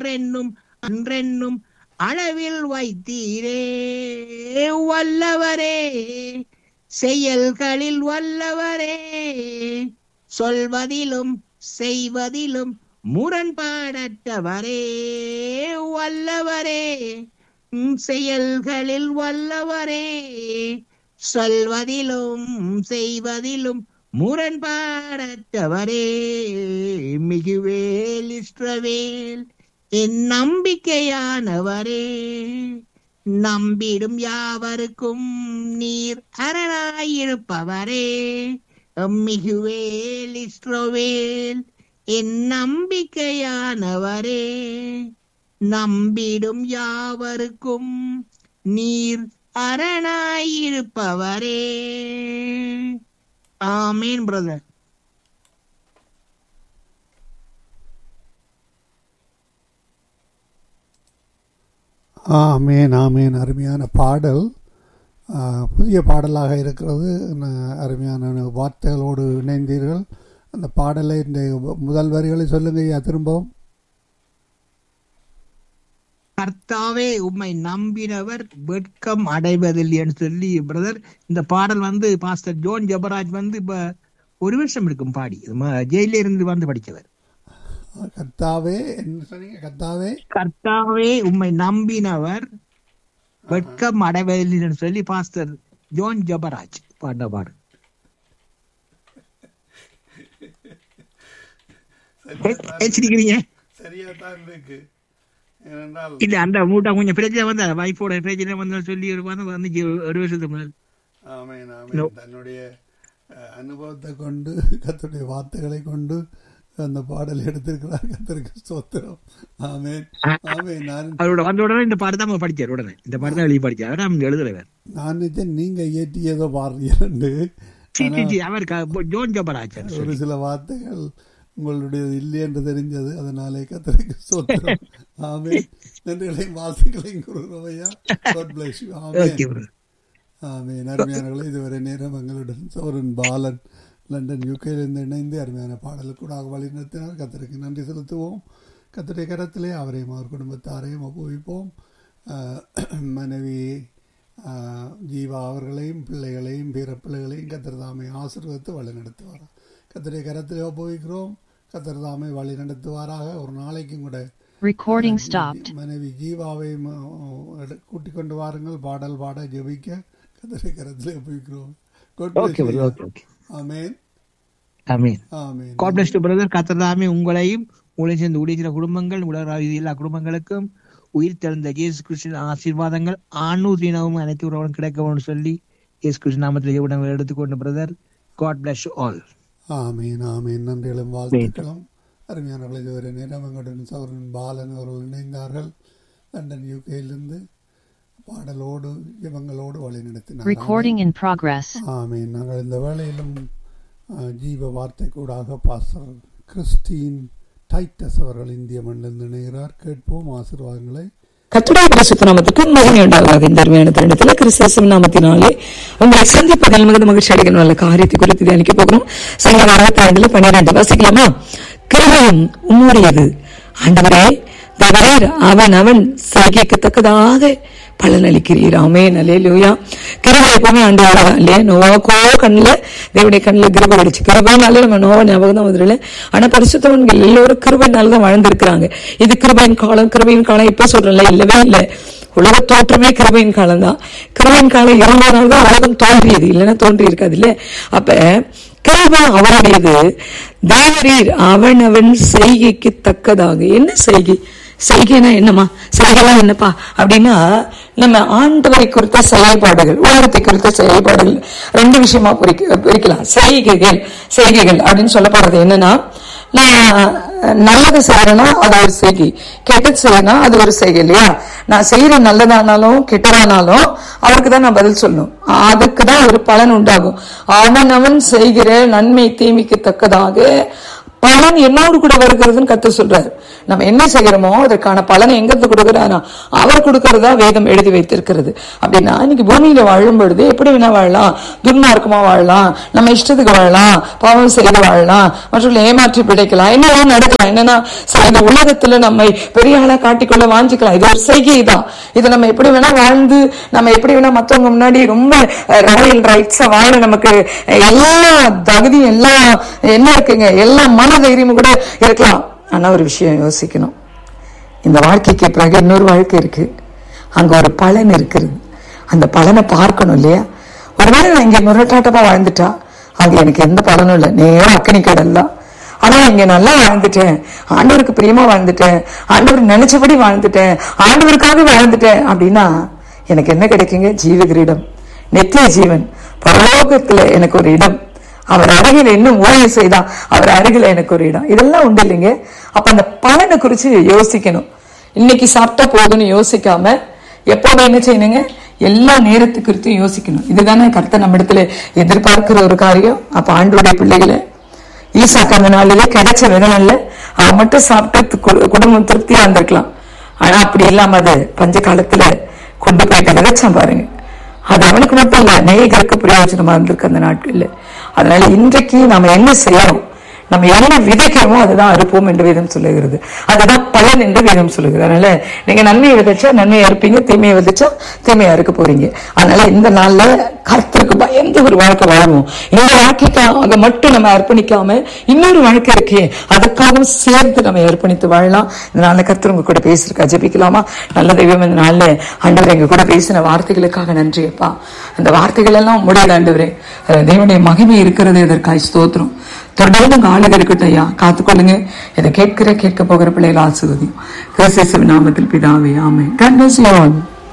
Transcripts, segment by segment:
இன்றென்னும் அன்றென்னும் அளவில் வைத்தீரே வல்லவரே செயல்களில் வல்லவரே சொல்வதிலும் செய்வதிலும் முரண்பாடற்றவரே வல்லவரே உம் செயல்களில் வல்லவரே சொல்வதிலும் செய்வதிலும் முரண்பாடற்றவரே மிகுவேல் இஸ்ரவேல் என் நம்பிக்கையானவரே நம்பிடும் யாவருக்கும் நீர் அரணாயிருப்பவரே மிகுவேல் இஸ்ரவேல் என் நம்பிக்கையானவரே நம்பிடும் யாவருக்கும் நீர் அரணாயிருப்பவரே ஆமீன் பிரதர் ஆமேன் ஆமேன் அருமையான பாடல் ஆ, புதிய பாடலாக இருக்கிறது ந- அருமையான வார்த்தைகளோடு இணைந்தீர்கள் அந்த பாடலை இந்த முதல் வரிகளை சொல்லுங்க ஐயா திரும்பவும் கர்த்தாவே உம்மை நம்பினவர் வெட்கம் அடைவதில்லைன்னு சொல்லி பிரதர் இந்த பாடல் வந்து பாஸ்டர் ஜோன் ஜபராஜ் வந்து இப்ப ஒரு வருஷம் இருக்கும் பாடி ம- ஜெயில இருந்து வந்து படிச்சவர் கர்த்தாவே என்ன சொன்னீங்க கர்த்தாவே கர்த்தாவே உம்மை நம்பினவர் வெட்கம் அடைவதில்லைன்னு சொல்லி பாஸ்டர் ஜோன் ஜபராஜ் பாடின பாடு வச்சிருக்கிறீங்க சரியா தான் இருக்கு ஏனென்றால் இல்ல அந்த மூட்டை கொஞ்சம் பிரச்சனை வந்து வைஃபோட பிரச்சனை வந்து சொல்லி ஒரு வந்து வந்துச்சு ஒரு வருஷத்துக்கு முதல் ஆமேன் ஆமேன் தன்னுடைய அஹ், அனுபவத்தை கொண்டு கர்த்தருடைய வார்த்தைகளை கொண்டு அந்த பாடல் எடுத்திருக்கிறார் கத்தருக்கு ஸ்தோத்திரம் ஆமேன் ஆமேன் நான் அவரோட வந்த உடனே இந்த பாட்டு தான் படிச்சார் உடனே இந்த பாட்டு தான் எழுதி படிச்சார் அவர் எழுதுறவர் நான் நினைச்சேன் நீங்க இயற்றியதோ பாடுறீர்கள் சி, சி, சி, அவர் க- ஜோன் ஜபராஜன் ஒரு சில வார்த்தைகள் உங்களுடைய இல்லை என்று தெரிஞ்சது அதனாலே கத்தருக்கு ஸ்தோத்திரம் ஆமேன் நன்றிகளையும் வாழ்த்துக்களையும் கூறுகிறோம் God bless you. Amen okay bro. Amen அருமையானவர்களே இதுவரை நேரம் எங்களுடன் சௌரன் பாலன் லண்டன் யூகேலிருந்து இணைந்து அருமையான பாடலுக்கூடாக வழி நடத்தினார் கத்தருக்கு நன்றி செலுத்துவோம் கத்தருடைய கரத்திலே அவரையும் அவர் குடும்பத்தாரையும் ஒப்புவிப்போம் ஆஹ், மனைவி ஆஹ், ஜீவா அவர்களையும் பிள்ளைகளையும் பிற பிள்ளைகளையும் கத்தர் தாமை ஆசீர்வதித்து வழி நடத்துவார் கத்தருடைய கரத்திலே ஒப்புவிக்கிறோம் கத்தர் தாமை வழி நடத்துவாராக ஒரு நாளைக்கும் கூட Recording stopped. மனைவி ஜீவாவை கூட்டிக் கொண்டு வாருங்கள் பாடல் பாட ஜெபிக்க கத்தரை கரத்திலே ஒப்புவிக்கிறோம் God bless okay you. bro, okay okay amen ஆமீன் amen God bless to brother கத்ததாமே உங்களையும் உங்களை சேர்ந்து ஊழியர் குடும்பங்கள் உலக எல்லா குடும்பங்களுக்கும் உயிர் தெழுந்த இயேசு கிறிஸ்துவின் ஆசீர்வாதங்கள் ஆணூதீனமும் அனைத்து உறவுகளும் கிடைக்கவும் சொல்லி இயேசு கிறிஸ்து நாமத்தில் உணவு எடுத்துக்கொண்டு பிரதர் காட் பிளஸ் ஆல் ஆமீன் ஆமீன் நன்றிகளும் வாழ்த்துக்களும் அருமையானவர்கள் இதுவரை நேரம் எங்களுடன் சௌரன் பாலன் அவர்கள் இணைந்தார்கள் லண்டன் யூகேயிலிருந்து பாடலோடு இவங்களோடு வழி நடத்தினார் Recording in progress. ஆமீன் நாங்கள் இந்த வேளையிலும் ஆ, ஜீவ வார்த்தை கூடாக பாஸ்டர் கிறிஸ்டின் டைட்டஸ் அவர்கள் இந்திய மண்ணில் இணைகிறார் கேட்போம் ஆசீர்வாதங்களை கத்துடைய பரிசுத்த நாமத்துக்கு மகிமை உண்டாகாது இந்த அருமையான தருணத்துல கிறிஸ்தவ நாமத்தினாலே உங்களை சந்திப்பதில் மிகுந்த மகிழ்ச்சி அடைகிற நல்ல காரியத்தை குறித்து தியானிக்க போகிறோம் சங்கீதம் அறுபத்தி ஐந்துல பன்னிரண்டு வாசிக்கலாமா கிருபையும் உம்முடையது ஆண்டவரே தவறீர் அவன் அவன் செய்கைக்கத்தக்கதாக பலனளிக்கிறீர் ஆமே நல்லே லூயா கிருபை எப்பவுமே ஆண்டவரா இல்லையா நோவாக்கோ கண்ணுல தேவனுடைய கண்ணுல கிருபை கிடைச்சு கிருபைனால நம்ம நோவ ஞாபகம் தான் வந்துடல ஆனா பரிசுத்தவன்கள் எல்லோரும் கிருபைனால தான் வாழ்ந்திருக்கிறாங்க இது கிருபையின் காலம் கிருபையின் காலம் இப்ப சொல்றல இல்லவே இல்லை உலக தோற்றமே கிருபையின் காலம் தான் கிருபையின் காலம் இருந்த நாள் தான் உலகம் தோன்றியது இல்லைன்னா தோன்றி இருக்காது இல்ல அப்ப கிருபை அவருடையது தேவரீர் அவன் அவன் செய்கைக்கு தக்கதாக என்ன செய்கை செய்கைனா என்னம்மா செய்கைலாம் என்னப்பா அப்படின்னா நம்ம ஆண்டவரை குறித்த செயல்பாடுகள் உலகத்தை குறித்த செயல்பாடுகள் ரெண்டு விஷயமா பிரிக்க பிரிக்கலாம் செய்கைகள் செய்கைகள் அப்படின்னு சொல்லப்படுறது என்னன்னா நான் நல்லது செய்யறேன்னா அது ஒரு செய்கை கெட்டது செய்யறேன்னா அது ஒரு செய்கை இல்லையா நான் செய்யற நல்லதானாலும் கெட்டதானாலும் அவருக்கு தான் நான் பதில் சொல்லணும் அதுக்கு தான் ஒரு பலன் உண்டாகும் அவன் அவன் செய்கிற நன்மை தீமைக்கு தக்கதாக பலன் என்னோடு கூட வருகிறதுன்னு கத்து சொல்றாரு நம்ம என்ன செய்கிறோமோ அதற்கான பலனை எங்கிருந்து கொடுக்கிறாரா அவர் கொடுக்கறதா வேதம் எழுதி வைத்திருக்கிறது அப்படின்னா இன்னைக்கு பூமியில வாழும் பொழுது எப்படி வேணா வாழலாம் துன்மார்க்கமா வாழலாம் நம்ம இஷ்டத்துக்கு வாழலாம் பாவம் செய்து வாழலாம் மற்றவர்களை ஏமாற்றி பிழைக்கலாம் என்னெல்லாம் நடக்கலாம் என்னன்னா ச- இந்த உலகத்துல நம்மை பெரிய ஆளா காட்டிக்கொள்ள வாஞ்சிக்கலாம் இது ஒரு செய்கை தான் இது நம்ம எப்படி வேணா வாழ்ந்து நம்ம எப்படி வேணா மத்தவங்க முன்னாடி ரொம்ப ராயல் ரைட்ஸா வாழ நமக்கு அஹ், எல்லா தகுதியும் எல்லாம் என்ன இருக்குங்க எல்லா மன தைரியமும் கூட இருக்கலாம் ஆனா ஒரு விஷயம் யோசிக்கணும் இந்த வாழ்க்கைக்கு பிறகு இன்னொரு வாழ்க்கை இருக்கு அங்க ஒரு பலன் இருக்கிறது அந்த பலனை பார்க்கணும் இல்லையா ஒருவேளை நான் இங்க முரட்டாட்டமா வாழ்ந்துட்டா அங்க எனக்கு எந்த பலனும் இல்லை நேரம் அக்கனி கடல் தான் ஆனா இங்க நல்லா வாழ்ந்துட்டேன் ஆண்டவருக்கு பிரியமா வாழ்ந்துட்டேன் ஆண்டவர் நினைச்சபடி வாழ்ந்துட்டேன் ஆண்டவருக்காக வாழ்ந்துட்டேன் அப்படின்னா எனக்கு என்ன கிடைக்குங்க ஜீவ கிரீடம் நித்திய ஜீவன் பரலோகத்துல எனக்கு ஒரு இடம் அவர் அருகில் இன்னும் ஊழியம் செய்தா அவர் அருகில் எனக்கு ஒரு இடம் இதெல்லாம் உண்டு இல்லைங்க அப்ப அந்த பலனை குறிச்சு யோசிக்கணும் இன்னைக்கு சாப்பிட்டா போதும்னு யோசிக்காம எப்போதும் என்ன செய்யணுங்க எல்லா நேரத்து குறித்தும் யோசிக்கணும் இதுதானே கர்த்தர் நம்ம இடத்துல எதிர்பார்க்கிற ஒரு காரியம் அப்ப ஆண்டோடைய பிள்ளைகளை ஈசாக்கு அந்த நாளில கிடைச்ச விதம் அவன் மட்டும் சாப்பிட்டு கு- குடும்பம் திருப்தியா இருந்திருக்கலாம் ஆனா அப்படி இல்லாம அது பஞ்ச காலத்துல கொண்டு போயிட்டு விதைச்சான் பாருங்க அது அவனுக்கு மட்டும் இல்ல நேயகருக்கு பிரயோஜனமா இருந்திருக்கு அந்த நாட்கள்ல அதனால இன்றைக்கு நாம என்ன செய்யறோம் நம்ம என்ன விதைக்கிறோமோ அதுதான் அறுப்போம் என்று வேதம் சொல்லுகிறது அதுதான் பலன் என்று வேதம் சொல்லுகிறது அதனால நீங்க நன்மையை விதைச்சா நன்மையை அறுப்பீங்க தீமையை விதைச்சா தீமையை அறுக்க போறீங்க அதனால இந்த நாள்ல கர்த்தருக்கு பயந்து ஒரு வாழ்க்கை வாழணும் இந்த வாழ்க்கைக்காக மட்டும் நம்ம அர்ப்பணிக்காம இன்னொரு வாழ்க்கை இருக்கே அதுக்காகவும் சேர்த்து நம்ம அர்ப்பணித்து வாழலாம் இந்த நாள்ல கர்த்தர் உங்க கூட பேசிருக்கா ஜெபிக்கலாமா நல்ல தெய்வம் இந்த நாள்ல ஆண்டவர் எங்க கூட பேசின வார்த்தைகளுக்காக நன்றி அப்பா அந்த வார்த்தைகள் எல்லாம் முடியல ஆண்டவரே அஹ் தேவனுடைய மகிமை இருக்கிறது இதற்காய் ஸ்தோத்திரம் தொடர்ந்து உங்க ஆளுக இருக்கட்டும் ஐயா காத்துக்கொள்ளுங்க இதை கேட்கிற கேட்க போகிற பிள்ளைகள் ஆசிர்வதியும் கிறிஸ்து நாமத்தில் பிதாவே ஆமே கண்டசியோன்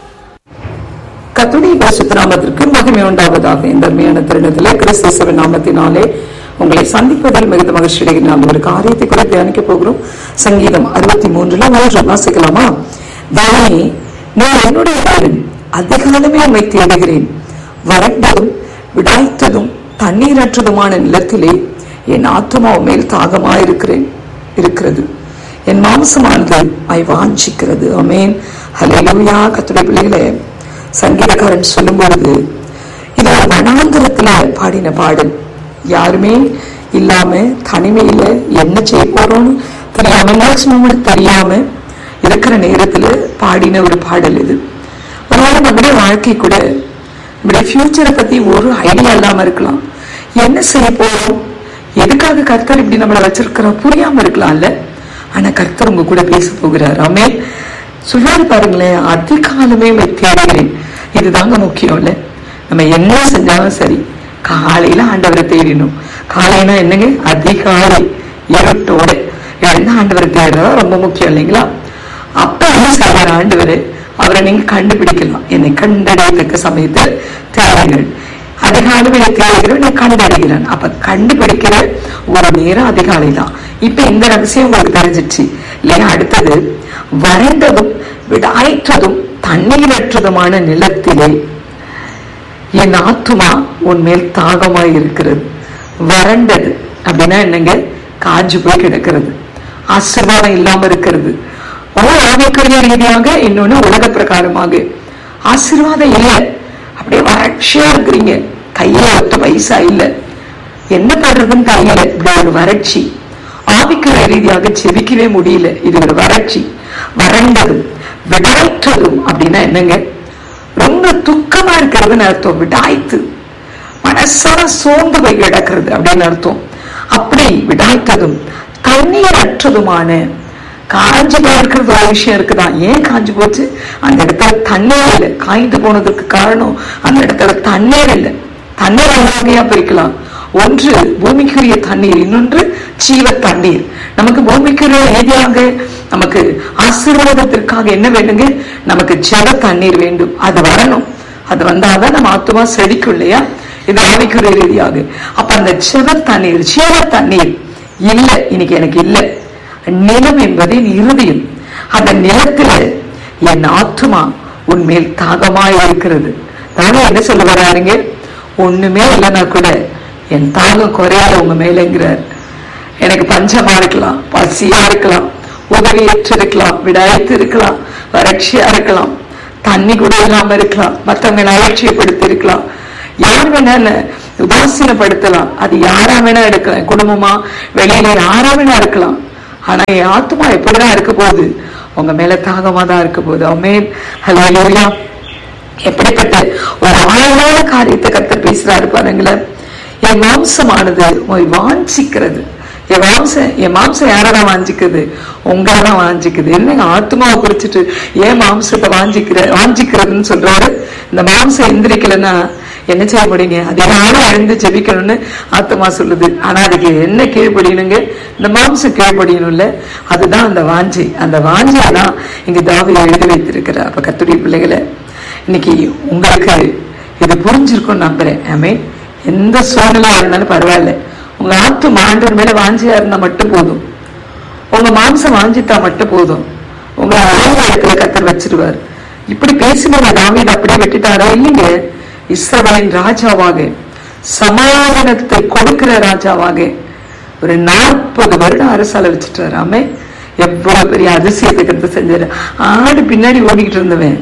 கத்துடைய பரிசுத்த நாமத்திற்கு மகிமை உண்டாவதாக இந்த அருமையான தருணத்திலே கிறிஸ்துவ நாமத்தினாலே உங்களை சந்திப்பதில் மிகுந்த மகிழ்ச்சி அடைகிறேன் அந்த ஒரு காரியத்தை கூட தியானிக்க போகிறோம் சங்கீதம் அறுபத்தி மூன்றுல மூன்று வாசிக்கலாமா தானே நான் என்னுடைய பாலன் அதிகாலமே உண்மை தேடுகிறேன் வறண்டதும் விடாய்த்ததும் தண்ணீரற்றதுமான நிலத்திலே என் ஆத்மா மேல் தாகமாயிருக்கிறேன் இருக்கிறது என் மாம்சமானது ஐ வாஞ்சிக்கிறது அமேன் ஹalleluya கர்த்தருடைய பிள்ளைகளே சங்கீதக்காரன் சொல்லும் பொழுது இது ஒரு வனாந்திரத்துல பாடின பாடல் யாருமே இல்லாம தனிமையில என்ன செய்ய போறோம்னு தெரியாம மேக்சிமம் தெரியாம இருக்கிற நேரத்துல பாடின ஒரு பாடல் இது ஒருவேளை நம்முடைய வாழ்க்கை கூட நம்முடைய ஃபியூச்சரை பத்தி ஒரு ஐடியா இல்லாம இருக்கலாம் என்ன செய்ய போறோம் எதுக்காக கர்த்தர் இப்படி நம்மளை வச்சிருக்கிறோம் புரியாம இருக்கலாம்ல ஆனா கர்த்தர் உங்க கூட பேச போகிறார் ஆமே சொல்றாரு பாருங்களேன் அதிகாலமே உம்மை தேடுகிறேன் இதுதாங்க முக்கியம் இல்ல நம்ம என்ன செஞ்சாலும் சரி காலையில ஆண்டவரை தேடினோம் காலைனா என்னங்க அதிகாலை இருட்டோட எழுந்து ஆண்டவரை தேடுறதா ரொம்ப முக்கியம் இல்லைங்களா அப்ப என்ன செய்வார் ஆண்டவர் அவரை நீங்க கண்டுபிடிக்கலாம் என்னை கண்டடையத்தக்க சமயத்தில் தேடுங்கள் அதிகாலை தேடுகிறவன் நான் கண்டடைகிறான் அப்ப கண்டுபிடிக்கிற ஒரு நேரம் அதிகாலை தான் இப்ப இந்த ரகசியம் உங்களுக்கு தெரிஞ்சிச்சு இல்லையா அடுத்தது வறண்டதும் விடாய்ற்றதும் தண்ணீரற்றதுமான நிலத்திலே என் ஆத்துமா உன்மேல் தாகமாய் இருக்கிறது வறண்டது அப்படின்னா என்னங்க காஞ்சு போய் கிடக்கிறது ஆசீர்வாதம் இல்லாம இருக்கிறது ஒரு ஆவிக்குரிய ரீதியாக இன்னொன்னு உலக பிரகாரமாக ஆசீர்வாதம் இல்லை அப்படியே வறட்சியா இருக்கிறீங்க கையில ஒத்த பைசா இல்ல என்ன பண்றதுன்னு தெரியல இப்படி ஒரு வறட்சி ஆவிக்குரிய ரீதியாக செவிக்கவே முடியல இது ஒரு வறட்சி வறண்டதும் விடாய்ற்றதும் அப்படின்னா என்னங்க ரொம்ப துக்கமா இருக்கிறதுன்னு அர்த்தம் விடாய்த்து மனசார சோர்ந்து போய் கிடக்கிறது அப்படின்னு அர்த்தம் அப்படி விடாய்த்ததும் தண்ணீர் அற்றதுமான காஞ்சு போயிருக்கிறது ஒரு விஷயம் இருக்குதான் ஏன் காஞ்சு போச்சு அந்த இடத்துல தண்ணீர் இல்லை காய்ந்து போனதுக்கு காரணம் அந்த இடத்துல தண்ணீர் இல்லை தண்ணீர் வகையா பிரிக்கலாம் ஒன்று பூமிக்குரிய தண்ணீர் இன்னொன்று ஜீவ தண்ணீர் நமக்கு பூமிக்குரிய ரீதியாக நமக்கு ஆசீர்வாதத்திற்காக என்ன வேண்டுங்க நமக்கு ஜல தண்ணீர் வேண்டும் அது வரணும் அது வந்தாதான் நம்ம ஆத்துமா செழிக்கும் இல்லையா இது ஆவிக்குரிய ரீதியாக அப்ப அந்த ஜெப தண்ணீர் ஜீவ தண்ணீர் இல்ல இன்னைக்கு எனக்கு இல்ல நிலம் என்பது என் இருதயம் அந்த நிலத்துல என் ஆத்துமா உன்மேல் தாகமாய் இருக்கிறது தானே என்ன சொல்ல வர்றாருங்க ஒண்ணுமே இல்லைன்னா கூட என் தாகம் குறையாத உங்க மேலங்கிறார் எனக்கு பஞ்சமா இருக்கலாம் பசியா இருக்கலாம் உதவியற்று இருக்கலாம் விடாய்த்து இருக்கலாம் வறட்சியா இருக்கலாம் தண்ணி கூட இல்லாம இருக்கலாம் மத்தவங்க அலட்சியப்படுத்தி இருக்கலாம் யார் வேணால உதாசீனப்படுத்தலாம் அது யாரா வேணா எடுக்கலாம் என் குடும்பமா வெளியில யாரா வேணா இருக்கலாம் ஆனா என் ஆத்மா எப்படிதான் இருக்க போகுது உங்க மேல தாகமா தான் இருக்க போகுது அமேன் ஹலோ எப்படிப்பட்ட ஒரு ஆழமான காரியத்தை கத்தர் பேசுறாரு பாருங்களேன் என் மாம்சமானது உங்களை வாஞ்சிக்கிறது என் மாம்சம் என் மாம்சம் யாரெல்லாம் வாஞ்சிக்குது உங்களெல்லாம் வாஞ்சிக்குது என்னங்க ஆத்மாவை குறிச்சிட்டு ஏன் மாம்சத்தை வாஞ்சிக்கிற வாஞ்சிக்கிறதுன்னு சொல்றாரு இந்த மாம்சம் எந்திரிக்கலைன்னா என்ன செய்ய முடியுங்க அதிகாலை எழுந்து ஜெபிக்கணும்னு ஆத்மா சொல்லுது ஆனா அதுக்கு என்ன கீழ்ப்படியணுங்க இந்த மாம்சம் கீழ்ப்படியணும்ல அதுதான் அந்த வாஞ்சை அந்த வாஞ்சையை தான் இங்க தாவி எழுதி வைத்திருக்கிறார் அப்ப கத்துடைய பிள்ளைகளை இன்னைக்கு உங்களுக்கு இது புரிஞ்சிருக்கும் நம்புறேன் ஐ எந்த சூழ்நிலையா இருந்தாலும் பரவாயில்ல உங்க ஆத்து ஆண்டவர் மேல வாஞ்சியா இருந்தா மட்டும் போதும் உங்க மாம்சம் வாஞ்சித்தா மட்டும் போதும் உங்க ஆயுதத்துல கத்தர் வச்சிருவார் இப்படி பேசினவங்க தாவீது அப்படியே விட்டுட்டாரா இல்லைங்க இஸ்ரவேலின் ராஜாவாக சமாதானத்தை கொடுக்கிற ராஜாவாக ஒரு நாற்பது வருடம் அரசால வச்சுட்டாரு ஆமே எவ்வளவு பெரிய அதிசயத்தை கத்து செஞ்சாரு ஆடு பின்னாடி ஓடிக்கிட்டு இருந்தவன்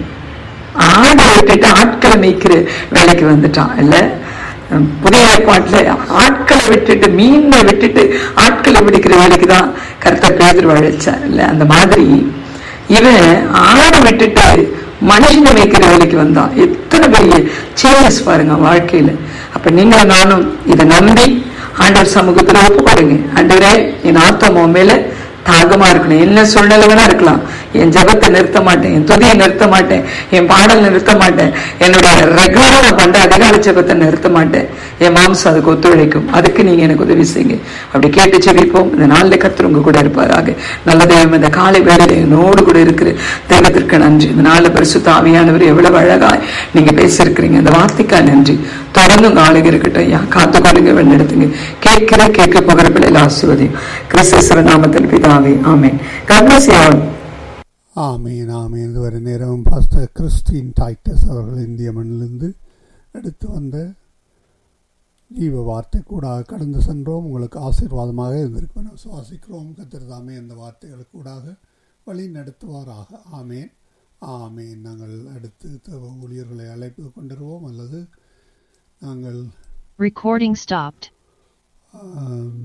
ஆடை விட்டுட்டு ஆட்களை மேய்க்கிற வேலைக்கு வந்துட்டான் இல்ல உம், புதிய ஏற்பாட்டுல ஆட்களை விட்டுட்டு மீனை விட்டுட்டு ஆட்களை பிடிக்கிற வேலைக்கு தான் கருத்தர் பேதர் வழைச்சார் இல்ல அந்த மாதிரி இவன் ஆடை விட்டுட்டு மனுஷனை வைக்கிற வேலைக்கு வந்தான் எத்தனை பெரிய சேஞ்சஸ் பாருங்க வாழ்க்கையில அப்ப நீங்க நானும் இதை நம்பி ஆண்டவர் சமூகத்துல ஒப்பு கொடுங்க ஆண்டவரே என் ஆத்மா மேல தாகமா இருக்கணும் என்ன சூழ்நிலை வேணா இருக்கலாம் என் ஜெபத்தை நிறுத்த மாட்டேன் என் துதியை நிறுத்த மாட்டேன் என் பாடல் நிறுத்த மாட்டேன் என்னுடைய ரெகுலரா நான் பண்ற அதிகார ஜெபத்தை நிறுத்த மாட்டேன் என் மாம்சம் அதுக்கு ஒத்துழைக்கும் அதுக்கு நீங்க எனக்கு உதவி செய்யுங்க அப்படி கேட்டு ஜெபிப்போம் இந்த நாளில் கர்த்தர் உங்க கூட இருப்பாராக நல்ல தெய்வம் இந்த காலை வேளையில என்னோடு கூட இருக்கிற தெய்வத்திற்கு நன்றி இந்த நாளில் பரிசுத்த ஆவியானவர் எவ்வளவு அழகாய் நீங்க பேசியிருக்கிறீங்க அந்த வார்த்தைக்கா நன்றி தொடர்ந்து உங்க ஆளுங்க இருக்கட்டும் ஐயா காத்து கொள்ளுங்க வெண்ணெடுத்துங்க கேட்கிற கேட்க போகிற பிள்ளைகள் ஆசிர்வதியும் கிறிஸ்தவ நாமத்தின் பிதாவே ஆமென் கர்மசியாவன் ஆமீன் ஆமீன் இதுவரை நேரம் பாஸ்டர் கிறிஸ்டின் டைட்டஸ் அவர்கள் இந்திய மண்ணிலிருந்து எடுத்து வந்த ஜீவ வார்த்தை கூட கடந்து சென்றோம் உங்களுக்கு ஆசீர்வாதமாக இருந்திருக்கும் நாம் சுவாசிக்கிறோம் கத்திரதாமே அந்த வார்த்தைகளுக்கு கூடாக வழி நடத்துவாராக ஆமேன் ஆமேன் நாங்கள் அடுத்து தேவ ஊழியர்களை அழைப்பு கொண்டிருவோம் அல்லது நாங்கள் Recording stopped. ஆம்,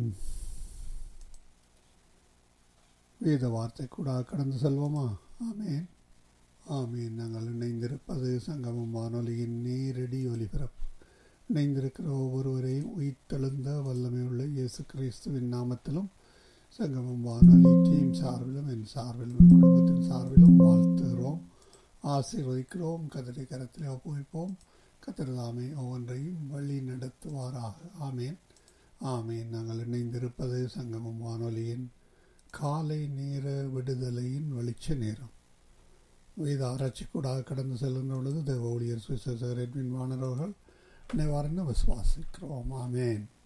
வேத வார்த்தை கூட கடந்து செல்வோமா ஆமேன் ஆமேன் நாங்கள் இணைந்திருப்பது சங்கமம் வானொலியின் நேரடி ஒலிபரப்பு இணைந்திருக்கிற ஒவ்வொருவரையும் உயிர்த்தெழுந்த வல்லமையுள்ள இயேசு கிறிஸ்துவின் நாமத்திலும் சங்கமம் வானொலி டீம் சார்பிலும் என் சார்பிலும் என் குடும்பத்தின் சார்பிலும் வாழ்த்துகிறோம் ஆசீர்வதிக்கிறோம் கதிரை கரத்திலே ஒப்புவிப்போம் கத்திரதாமே ஒவ்வொன்றையும் வழி நடத்துவாராக ஆமேன் ஆமேன் நாங்கள் இணைந்திருப்பது சங்கமம் வானொலியின் காலை நேர விடுதலையின் வெளிச்ச நேரம் வேத ஆராய்ச்சி கூட கடந்து செல்கின்ற பொழுது தேவ ஊழியர் சுவிசேஷகர் எட்வின் வாணர் அவர்கள் நிவாரண விசுவாசிக்கிறோம் ஆமேன்